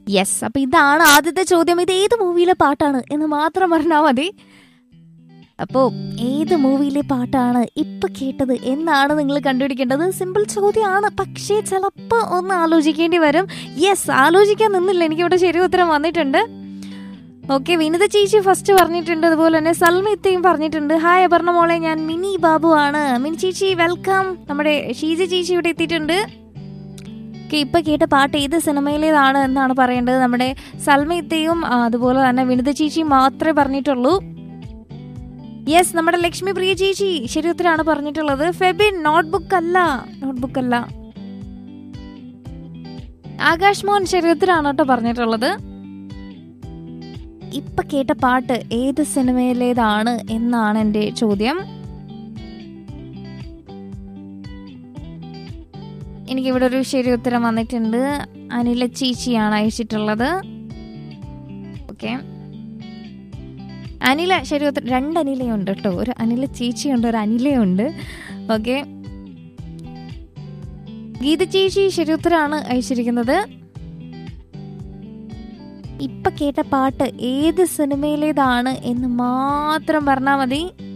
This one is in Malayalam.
യെസ് അപ്പൊ ഇതാണ് ആദ്യത്തെ ചോദ്യം ഇത് ഏത് മൂവിയിലെ പാട്ടാണ് എന്ന് മാത്രം പറഞ്ഞാൽ മതി അപ്പോ ഏത് മൂവിയിലെ പാട്ടാണ് ഇപ്പൊ കേട്ടത് എന്നാണ് നിങ്ങൾ കണ്ടുപിടിക്കേണ്ടത് സിമ്പിൾ ചോദ്യമാണ് പക്ഷേ ചിലപ്പോ ഒന്ന് ആലോചിക്കേണ്ടി വരും യെസ് ആലോചിക്കാൻ നിന്നില്ല എനിക്കിവിടെ ശരി ഉത്തരം വന്നിട്ടുണ്ട് ഓക്കെ വിനിത ചേച്ചി ഫസ്റ്റ് പറഞ്ഞിട്ടുണ്ട് അതുപോലെ തന്നെ സൽമിത്തയും പറഞ്ഞിട്ടുണ്ട് ഹായ് അപർണ മോളെ ഞാൻ മിനി ബാബു ആണ് മിനി ചേച്ചി വെൽക്കം നമ്മുടെ ഷീജ ചേച്ചി ഇവിടെ എത്തിയിട്ടുണ്ട് ഓക്കെ ഇപ്പൊ കേട്ട പാട്ട് ഏത് സിനിമയിലേതാണ് എന്നാണ് പറയേണ്ടത് നമ്മുടെ സൽമിത്തയും ആ, അതുപോലെ തന്നെ വിനിത ചേച്ചി മാത്രമേ പറഞ്ഞിട്ടുള്ളൂ യെസ് നമ്മുടെ ലക്ഷ്മി പ്രിയ ചേച്ചി ശരി ഉത്തരാണ് പറഞ്ഞിട്ടുള്ളത് ഫെബിൻ നോട്ട്ബുക്ക് അല്ല നോട്ട്ബുക്ക് അല്ല ആകാശ് മോഹൻ ശരി ഉത്തരാണ് കേട്ടോ പറഞ്ഞിട്ടുള്ളത് ഇപ്പൊ കേട്ട പാട്ട് ഏത് സിനിമയിലേതാണ് എന്നാണ് എന്റെ ചോദ്യം എനിക്കിവിടെ ഒരു ശരി ഉത്തരം വന്നിട്ടുണ്ട് അനില ചേച്ചിയാണ് അയച്ചിട്ടുള്ളത് ഓക്കെ അനില ശരി ഉത്തരം രണ്ട് അനിലയുണ്ട് കേട്ടോ ഒരു അനില ചേച്ചിയുണ്ട് ഒരു അനിലയുണ്ട് ഓക്കെ ഗീത ചേച്ചി ശരി ഉത്തരാണ് അയച്ചിരിക്കുന്നത് ഇപ്പൊ കേട്ട പാട്ട് ഏത് സിനിമയിലേതാണ് എന്ന് മാത്രം പറഞ്ഞാൽ മതി